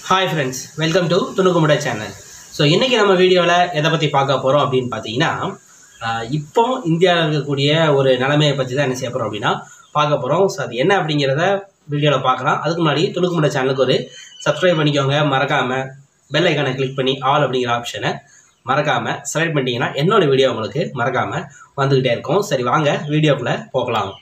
hi friends welcome to துணுக்குமுட channel so இன்றைக்கி நம்ம வீடியோவில் எதை பற்றி பார்க்க போகிறோம் அப்படின்னு பார்த்தீங்கன்னா ஆஹ் இப்போ இந்தியாவில் இருக்கக்கூடிய ஒரு நிலைமையை பற்றி தான் என்ன செய்ய போகிறோம் அப்படின்னா பார்க்க போகிறோம் ஸோ அது என்ன அப்படிங்கிறத வீடியோவில் பார்க்கலாம் அதுக்கு முன்னாடி துணுக்குமுட சேனலுக்கு ஒரு சப்ஸ்கிரைப் பண்ணிக்கோங்க மறக்காமல் பெல் ஐக்கானை கிளிக் பண்ணி ஆல் அப்படிங்கிற ஆப்ஷனை மறக்காமல் செலக்ட் பண்ணிட்டீங்கன்னா என்னோட வீடியோ உங்களுக்கு மறக்காமல் வந்துக்கிட்டே இருக்கும் சரி வாங்க வீடியோக்குள்ளே போகலாம்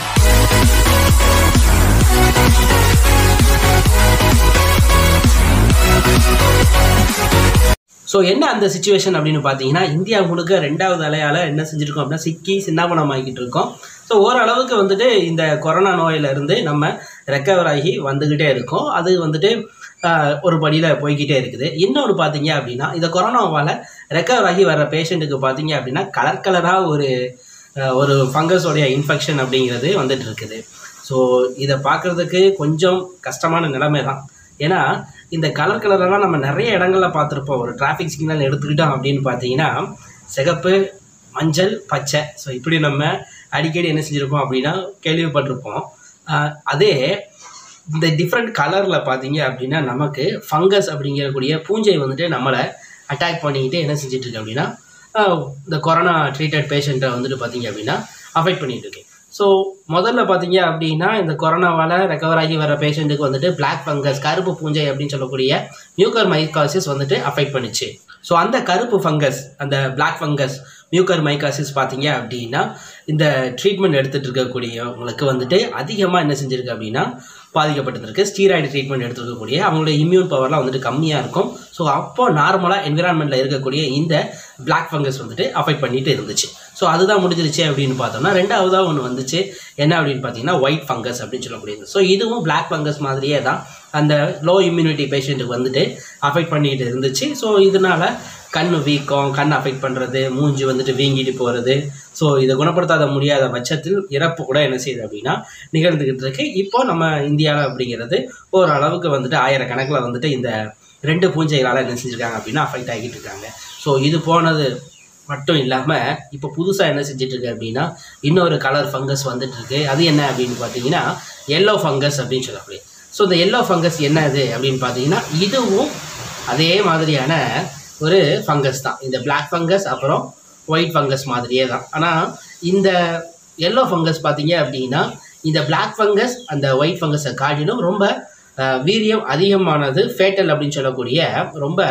ஸோ என்ன அந்த சுச்சுவேஷன் அப்படின்னு பார்த்தீங்கன்னா இந்தியா முழுக்க ரெண்டாவது அலையால் என்ன செஞ்சுருக்கோம் அப்படின்னா சிக்கி சின்னாபனம் ஆகிட்டு இருக்கோம் ஸோ ஓரளவுக்கு வந்துட்டு இந்த கொரோனா நோயிலிருந்து நம்ம ரெக்கவர் ஆகி வந்துக்கிட்டே இருக்கோம் அது வந்துட்டு ஆஹ், ஒரு படியில் போய்கிட்டே இருக்குது இன்னொன்று பார்த்தீங்க அப்படின்னா இந்த கொரோனாவால் ரெக்கவர் ஆகி வர்ற பேஷண்ட்டுக்கு பார்த்தீங்க அப்படின்னா கலர் கலராக ஒரு ஆஹ், ஒரு ஃபங்கஸோடைய இன்ஃபெக்ஷன் அப்படிங்கிறது வந்துட்டு இருக்குது ஸோ இதை பார்க்குறதுக்கு கொஞ்சம் கஷ்டமான நிலைமை தான் ஏன்னா இந்த கலர் கலரெல்லாம் நம்ம நிறைய இடங்கள்ல பார்த்துருப்போம் ஒரு டிராஃபிக் சிக்னல் எடுத்துக்கிட்டோம் அப்படின்னு பார்த்தீங்கன்னா சிகப்பு மஞ்சள் பச்சை ஸோ இப்படி நம்ம அடிக்கடி என்ன செஞ்சுருப்போம் அப்படின்னா கேள்விப்பட்டிருப்போம் ஆஹ் அதே இந்த டிஃப்ரெண்ட் கலரில் பார்த்தீங்க அப்படின்னா நமக்கு ஃபங்கஸ் அப்படிங்கிறக்கூடிய பூஞ்சை வந்துட்டு நம்மளை அட்டாக் பண்ணிக்கிட்டு என்ன செஞ்சுட்டு இருக்கு அப்படின்னா ஆஹ் இந்த கொரோனா ட்ரீட்டட் பேஷண்ட்டை வந்துட்டு பார்த்தீங்க அப்படின்னா அஃபெக்ட் பண்ணிட்டு இருக்கு ஸோ முதல்ல பார்த்தீங்க அப்படின்னா இந்த கொரோனாவால் ரெக்கவர் ஆகி வர பேஷண்ட்டுக்கு வந்துட்டு பிளாக் ஃபங்கஸ் கருப்பு பூஞ்சை அப்படின்னு சொல்லக்கூடிய மியூக்கர் மைக்காசிஸ் வந்துட்டு அஃபெக்ட் பண்ணுச்சு ஸோ அந்த கருப்பு ஃபங்கஸ் அந்த பிளாக் ஃபங்கஸ் மியூக்கர் மைக்காசிஸ் பார்த்தீங்க அப்படின்னா இந்த ட்ரீட்மெண்ட் எடுத்துகிட்டு இருக்கக்கூடியவங்களுக்கு வந்துட்டு அதிகமாக என்ன செஞ்சிருக்கு அப்படின்னா பாதிக்கப்பட்டிருக்கு ஸ்டீராய்டு ட்ரீட்மெண்ட் எடுத்துருக்கக்கூடிய அவங்களுடைய இம்யூன் பவர்லாம் வந்துட்டு கம்மியாக இருக்கும் ஸோ அப்போ நார்மலாக என்விரான்மெண்ட்டில் இருக்கக்கூடிய இந்த பிளாக் ஃபங்கஸ் வந்துட்டு அஃபெக்ட் பண்ணிட்டு இருந்துச்சு ஸோ அதுதான் முடிஞ்சிருச்சு அப்படின்னு பார்த்தோம்னா ரெண்டாவதாக ஒன்று வந்துச்சு என்ன அப்படின்னு பார்த்தீங்கன்னா ஒயிட் ஃபங்கஸ் அப்படின்னு சொல்லக்கூடியது ஸோ இதுவும் பிளாக் ஃபங்கஸ் மாதிரியே தான் அந்த லோ இம்யூனிட்டி பேஷண்ட்டுக்கு வந்துட்டு அஃபெக்ட் பண்ணிட்டு இருந்துச்சு ஸோ இதனால கண் வீக்கம் கண் அஃபெக்ட் பண்ணுறது மூஞ்சி வந்துட்டு வீங்கிட்டு போகிறது ஸோ இதை குணப்படுத்தாத முடியாத பட்சத்தில் இறப்பு கூட என்ன செய்யுது அப்படின்னா நிகழ்ந்துக்கிட்டு இருக்கு இப்போ நம்ம இந்தியாவில் அப்படிங்கிறது ஓரளவுக்கு வந்துட்டு ஆயிரக்கணக்கில் வந்துட்டு இந்த ரெண்டு பூஞ்சைகளால் என்ன செஞ்சுருக்காங்க அப்படின்னா அஃபெக்ட் ஆகிட்டு இருக்காங்க ஸோ இது போனது மட்டும் இல்லாமல் இப்போ புதுசாக என்ன செஞ்சுட்டு இருக்கு அப்படின்னா இன்னொரு கலர் ஃபங்கஸ் வந்துட்டு இருக்கு அது என்ன அப்படின்னு பார்த்தீங்கன்னா எல்லோ ஃபங்கஸ் அப்படின்னு சொல்லக்கூடிய ஸோ இந்த எல்லோ ஃபங்கஸ் என்னது அப்படின்னு பார்த்தீங்கன்னா இதுவும் அதே மாதிரியான ஒரு ஃபங்கஸ் தான் இந்த Black ஃபங்கஸ் அப்புறம் ஒயிட் ஃபங்கஸ் மாதிரியே தான் ஆனால் இந்த எல்லோ ஃபங்கஸ் பார்த்தீங்க அப்படின்னா இந்த Black ஃபங்கஸ் அந்த ஒயிட் ஃபங்கஸை காட்டிலும் ரொம்ப அஹ், வீரியம் அதிகமானது ஃபேட்டல் அப்படின்னு சொல்லக்கூடிய ரொம்ப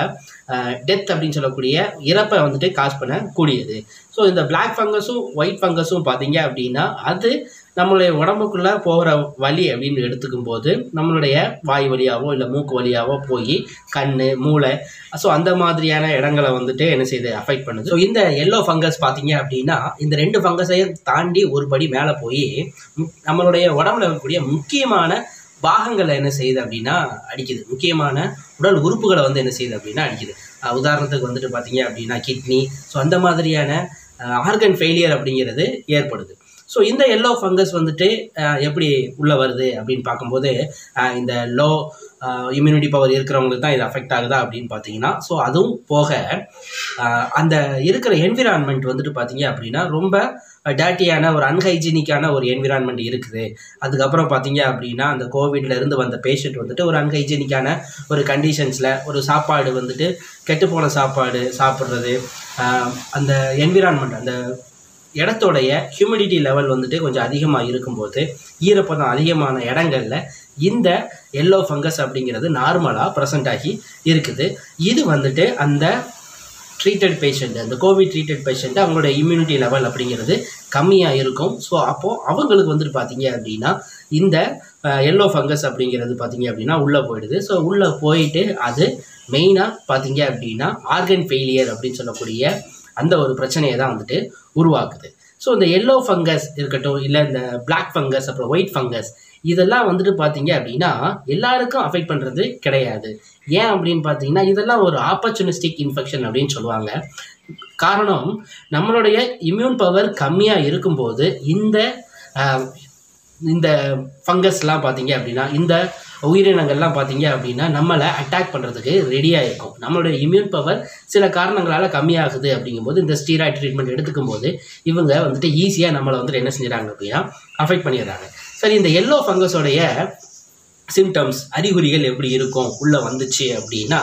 டெத் அப்படின்னு சொல்லக்கூடிய இறப்பை வந்துட்டு காஸ் பண்ணக்கூடியது ஸோ இந்த Black ஃபங்கஸும் ஒயிட் ஃபங்கஸும் பார்த்தீங்க அப்படின்னா அது நம்மளுடைய உடம்புக்குள்ளே போகிற வலி அப்படின்னு எடுத்துக்கும் போது நம்மளுடைய வாய் வழியாவோ இல்லை மூக்கு வழியாவோ போய் கண் மூளை ஸோ அந்த மாதிரியான இடங்களை வந்துட்டு என்ன செய்யுது அஃபெக்ட் பண்ணுது ஸோ இந்த எல்லோ ஃபங்கஸ் பார்த்தீங்க அப்படின்னா இந்த ரெண்டு ஃபங்கஸையும் தாண்டி ஒரு படி மேலே போய் ம், நம்மளுடைய உடம்புல இருக்கக்கூடிய முக்கியமான பாகங்களை என்ன செய்யுது அப்படின்னா அடிக்குது முக்கியமான உடல் உறுப்புகளை வந்து என்ன செய்யுது அப்படின்னா அடிக்குது அஹ் உதாரணத்துக்கு வந்துட்டு பார்த்தீங்க அப்படின்னா கிட்னி ஸோ அந்த மாதிரியான ஆர்கன் ஃபெயிலியர் அப்படிங்கிறது ஏற்படுது ஸோ இந்த எல்லோ ஃபங்கஸ் வந்துட்டு அஹ், எப்படி உள்ளே வருது அப்படின்னு பார்க்கும்போது அஹ், இந்த லோ இம்யூனிட்டி பவர் இருக்கிறவங்களுக்கு தான் இது அஃபெக்ட் ஆகுதா அப்படின்னு பார்த்தீங்கன்னா ஸோ அதுவும் போக அஹ், அந்த இருக்கிற என்விரான்மெண்ட் வந்துட்டு பார்த்தீங்க அப்படின்னா ரொம்ப டேட்டியான ஒரு அன்ஹைஜீனிக்கான ஒரு என்விரான்மெண்ட் இருக்குது அதுக்கப்புறம் பார்த்தீங்க அப்படின்னா அந்த கோவிட்ல இருந்து வந்த பேஷண்ட் வந்துட்டு ஒரு அன்ஹைஜீனிக்கான ஒரு கண்டிஷன்ஸில் ஒரு சாப்பாடு வந்துட்டு கெட்டுப்போன சாப்பாடு சாப்பிட்றது ஆஹ் அந்த என்விரான்மெண்ட் அந்த இடத்தோடைய ஹியூமிடிட்டி லெவல் வந்துட்டு கொஞ்சம் அதிகமாக இருக்கும்போது ஈரப்பதம் அதிகமான இடங்கள்ல இந்த எல்லோ ஃபங்கஸ் அப்படிங்கிறது நார்மலாக ப்ரெசண்ட் ஆகி இருக்குது இது வந்துட்டு அந்த ட்ரீட்டட் பேஷண்ட் அந்த கோவிட் ட்ரீட்டட் பேஷண்ட் அவங்களோட இம்யூனிட்டி லெவல் அப்படிங்கிறது கம்மியாக இருக்கும் ஸோ அப்போது அவங்களுக்கு வந்துட்டு பார்த்தீங்க அப்படின்னா இந்த எல்லோ ஃபங்கஸ் அப்படிங்கிறது பார்த்தீங்க அப்படின்னா உள்ளே போயிடுது ஸோ உள்ளே போயிட்டு அது மெயினாக பார்த்தீங்க அப்படின்னா ஆர்கன் ஃபெயிலியர் அப்படின்னு சொல்லக்கூடிய அந்த ஒரு பிரச்சனையை தான் வந்துட்டு உருவாக்குது ஸோ இந்த எல்லோ ஃபங்கஸ் இருக்கட்டும் இல்லை இந்த பிளாக் ஃபங்கஸ் அப்புறம் ஒயிட் ஃபங்கஸ் இதெல்லாம் வந்துட்டு பார்த்தீங்க அப்படின்னா எல்லாருக்கும் அஃபெக்ட் பண்ணுறது கிடையாது ஏன் அப்படின்னு பார்த்தீங்கன்னா இதெல்லாம் ஒரு ஆப்பர்ச்சுனிஸ்டிக் இன்ஃபெக்ஷன் அப்படின்னு சொல்லுவாங்க காரணம் நம்மளுடைய இம்யூன் பவர் கம்மியாக இருக்கும்போது இந்த ஆஹ், இந்த ஃபங்கஸ்லாம் பார்த்தீங்க அப்படின்னா இந்த உயிரினங்கள்லாம் பார்த்தீங்க அப்படின்னா நம்மளை அட்டாக் பண்ணுறதுக்கு ரெடியாக இருக்கும் நம்மளுடைய இம்யூன் பவர் சில காரணங்களால் கம்மியாகுது அப்படிங்கும்போது இந்த ஸ்டீராய்டு ட்ரீட்மெண்ட் எடுத்துக்கும் போது இவங்க வந்துட்டு ஈஸியாக நம்மளை வந்துட்டு என்ன செஞ்சுறாங்க அப்படின்னா அஃபெக்ட் பண்ணிடுறாங்க சரி இந்த எல்லோ ஃபங்கஸோடைய சிம்டம்ஸ் அறிகுறிகள் எப்படி இருக்கும் உள்ளே வந்துச்சு அப்படின்னா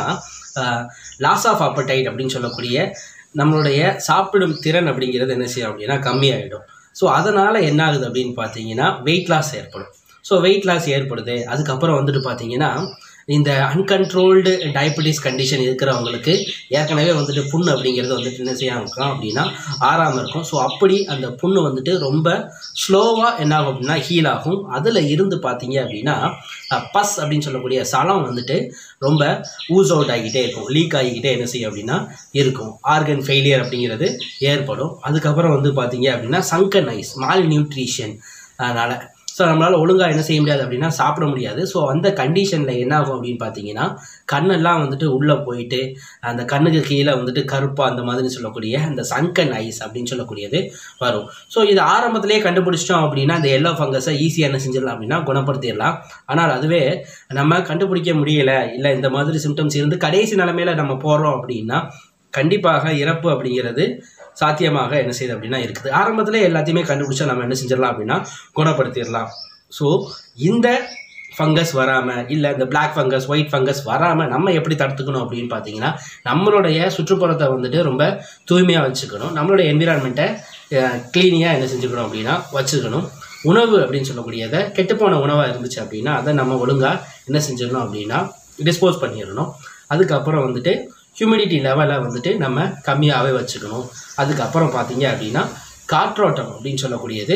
லாஸ் ஆஃப் அப்படைட் அப்படின்னு சொல்லக்கூடிய நம்மளுடைய சாப்பிடும் திறன் அப்படிங்கிறது என்ன செய்யும் அப்படின்னா கம்மியாயிடும் ஸோ அதனால் என்ன ஆகுது அப்படின்னு பார்த்தீங்கன்னா வெயிட் லாஸ் ஏற்படும் ஸோ வெயிட் லாஸ் ஏற்படுது அதுக்கப்புறம் வந்துட்டு பார்த்தீங்கன்னா இந்த அன்கண்ட்ரோல்டு டயபெட்டிஸ் கண்டிஷன் இருக்கிறவங்களுக்கு ஏற்கனவே வந்துட்டு புண்ணு அப்படிங்கிறது வந்துட்டு என்ன செய்யாமல் இருக்கும் அப்படின்னா ஆறாமல் இருக்கும் ஸோ அப்படி அந்த புண்ணு வந்துட்டு ரொம்ப ஸ்லோவாக என்ன ஆகும் அப்படின்னா ஹீல் ஆகும் அதில் இருந்து பார்த்தீங்க அப்படின்னா பஸ் அப்படின்னு சொல்லக்கூடிய சலம் வந்துட்டு ரொம்ப ஊஸ் அவுட் ஆகிக்கிட்டே இருக்கும் லீக் ஆகிக்கிட்டே என்ன செய்யும் அப்படின்னா இருக்கும் ஆர்கன் ஃபெயிலியர் அப்படிங்கிறது ஏற்படும் அதுக்கப்புறம் வந்து பார்த்தீங்க அப்படின்னா சங்கன் ஐஸ் மால் நியூட்ரிஷன் அதனால் ஸோ நம்மளால் ஒழுங்காக என்ன செய்ய முடியாது அப்படின்னா சாப்பிட முடியாது ஸோ அந்த கண்டிஷனில் என்ன ஆகும் அப்படின்னு பார்த்தீங்கன்னா கண்ணெல்லாம் வந்துட்டு உள்ளே போயிட்டு அந்த கண்ணுக்கு கீழே வந்துட்டு கருப்பாக அந்த மாதிரி சொல்லக்கூடிய அந்த சங்கன் ஐஸ் அப்படின்னு சொல்லக்கூடியது வரும் ஸோ இது ஆரம்பத்திலே கண்டுபிடிச்சிட்டோம் அப்படின்னா இந்த எல்லோ ஃபங்கஸை ஈஸியாக என்ன செஞ்சிடலாம் அப்படின்னா குணப்படுத்திடலாம் ஆனால் அதுவே நம்ம கண்டுபிடிக்க முடியல இல்லை இந்த மாதிரி சிம்டம்ஸ் இருந்து கடைசி நிலமையில நம்ம போகிறோம் அப்படின்னா கண்டிப்பாக இறப்பு அப்படிங்கிறது சாத்தியமாக என்ன செய்யுது அப்படின்னா இருக்குது ஆரம்பத்திலே எல்லாத்தையுமே கண்டுபிடிச்சா நம்ம என்ன செஞ்சிடலாம் அப்படின்னா குணப்படுத்திடலாம் ஸோ இந்த ஃபங்கஸ் வராமல் இல்லை இந்த பிளாக் ஃபங்கஸ் ஒயிட் ஃபங்கஸ் வராமல் நம்ம எப்படி தடுத்துக்கணும் அப்படின்னு பார்த்தீங்கன்னா நம்மளுடைய சுற்றுப்புறத்தை வந்துட்டு ரொம்ப தூய்மையாக வச்சுக்கணும் நம்மளுடைய என்விரான்மெண்ட்டை க்ளீனியாக என்ன செஞ்சுக்கணும் அப்படின்னா வச்சுக்கணும் உணவு அப்படின்னு சொல்லக்கூடியதை கெட்டுப்போன உணவாக இருந்துச்சு அப்படின்னா அதை நம்ம ஒழுங்காக என்ன செஞ்சிடணும் அப்படின்னா டிஸ்போஸ் பண்ணிடணும் அதுக்கப்புறம் வந்துட்டு ஹியூமிடிட்டி லெவலை வந்துட்டு நம்ம கம்மியாகவே வச்சுக்கணும் அதுக்கப்புறம் பார்த்தீங்க அப்படின்னா காற்றோட்டம் அப்படின்னு சொல்லக்கூடியது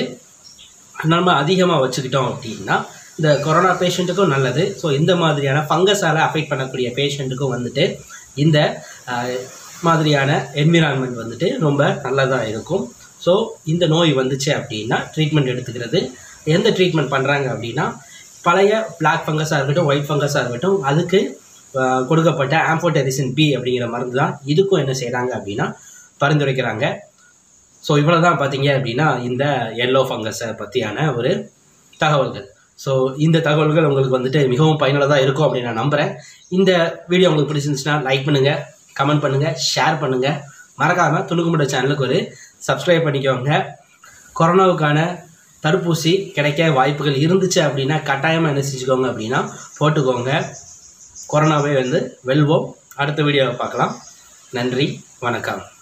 நம்ம அதிகமாக வச்சுக்கிட்டோம் அப்படின்னா இந்த கொரோனா பேஷண்ட்டுக்கும் நல்லது ஸோ இந்த மாதிரியான ஃபங்கஸால் அஃபெக்ட் பண்ணக்கூடிய பேஷண்ட்டுக்கும் வந்துட்டு இந்த அஹ், மாதிரியான என்விரான்மெண்ட் வந்துட்டு ரொம்ப நல்லதாக இருக்கும் ஸோ இந்த நோய் வந்துச்சு அப்படின்னா ட்ரீட்மெண்ட் எடுத்துக்கிறது எந்த ட்ரீட்மெண்ட் பண்ணுறாங்க அப்படின்னா பழைய பிளாக் ஃபங்கஸாக இருக்கட்டும் ஒயிட் ஃபங்கஸாக இருக்கட்டும் அதுக்கு அஹ், கொடுக்கப்பட்ட ஆம்போடெரிசின் பி அப்படிங்கிற மருந்து தான் இதுக்கும் என்ன செய்கிறாங்க அப்படின்னா பரிந்துரைக்கிறாங்க ஸோ இவ்வளோ தான் பார்த்தீங்க அப்படின்னா இந்த எல்லோ ஃபங்கஸை பற்றியான ஒரு தகவல்கள் ஸோ இந்த தகவல்கள் உங்களுக்கு வந்துட்டு மிகவும் பயனுள்ளதாக இருக்கும் அப்படின்னு நான் நம்புகிறேன் இந்த வீடியோ உங்களுக்கு பிடிச்சிருந்துச்சுன்னா லைக் பண்ணுங்கள் கமெண்ட் பண்ணுங்கள் ஷேர் பண்ணுங்கள் மறக்காமல் துணுக்குமுட்ட சேனலுக்கு ஒரு சப்ஸ்கிரைப் பண்ணிக்கோங்க கொரோனாவுக்கான தடுப்பூசி கிடைக்க வாய்ப்புகள் இருந்துச்சு அப்படின்னா கட்டாயமாக என்ன செஞ்சுக்கோங்க அப்படின்னா போட்டுக்கோங்க கொரோனாவை வந்து வெல்வோம் அடுத்த வீடியோவை பார்க்கலாம் நன்றி வணக்கம்